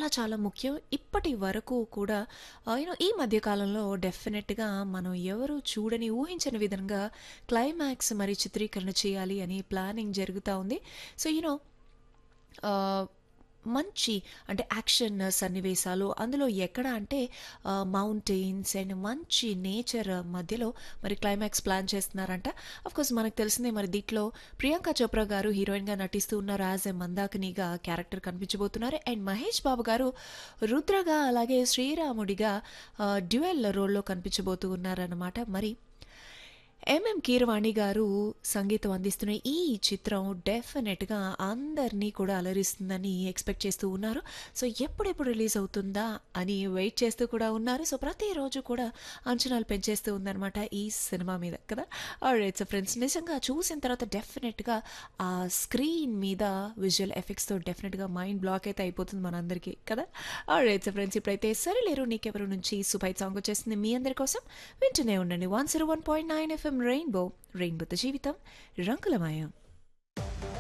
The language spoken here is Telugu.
చాలా చాలా ముఖ్యం. ఇప్పటి వరకు కూడా ఆహ్, యూ నో ఈ మధ్య కాలంలో డెఫినెట్‌గా మనం ఎవరు చూడని, ఊహించని విధంగా క్లైమాక్స్ మరి చిత్రీకరణ చేయాలి అని ప్లానింగ్ జరుగుతా ఉంది. సో, యూ నో ఆహ్, మంచి అంటే యాక్షన్ సన్నివేశాలు అందులో ఎక్కడ అంటే ఆహ్, మౌంటైన్స్ అండ్ మంచి నేచర్ మధ్యలో మరి క్లైమాక్స్ ప్లాన్ చేస్తున్నారంట. ఆఫ్‌కోర్స్ మనకు తెలిసిందే మరి దీంట్లో ప్రియాంక చోప్రా గారు హీరోయిన్‌గా నటిస్తూ ఉన్నారు. యాజ్ ఎ మందాకినిగా క్యారెక్టర్ కనిపించబోతున్నారు. అండ్ మహేష్ బాబు గారు రుద్రగా అలాగే శ్రీరాముడిగా ఆహ్, డ్యూయల్ రోల్‌లో కనిపించబోతూ ఉన్నారనమాట. మరి ఎంఎం కీరవాణి గారు సంగీతం అందిస్తున్న ఈ చిత్రం డెఫినెట్‌గా అందరినీ కూడా అలరిస్తుందని ఎక్స్‌పెక్ట్ చేస్తూ ఉన్నారు. సో, ఎప్పుడెప్పుడు రిలీజ్ అవుతుందా అని వెయిట్ చేస్తూ కూడా ఉన్నారు. సో, ప్రతిరోజు కూడా అంచనాలు పెంచేస్తూ ఉందనమాట ఈ సినిమా మీద కదా! ఆల్రైట్. సో, ఫ్రెండ్స్ నిజంగా చూసిన తర్వాత డెఫినెట్‌గా ఆ స్క్రీన్ మీద విజువల్ ఎఫెక్ట్స్‌తో డెఫినెట్‌గా మైండ్ బ్లాక్ అయితే అయిపోతుంది మనందరికీ కదా! ఆల్రైట్. సో, ఫ్రెండ్స్ ఇప్పుడైతే సరిలేరు నీకెవరు నుంచి సూపర్ సాంగ్ వచ్చేస్తుంది మీ అందరి కోసం వింటూనే ఉండండి. 101.9 ఎఫ్ఎం రెయిన్బో రెయిన్బోతో జీవితం రంగులమయం.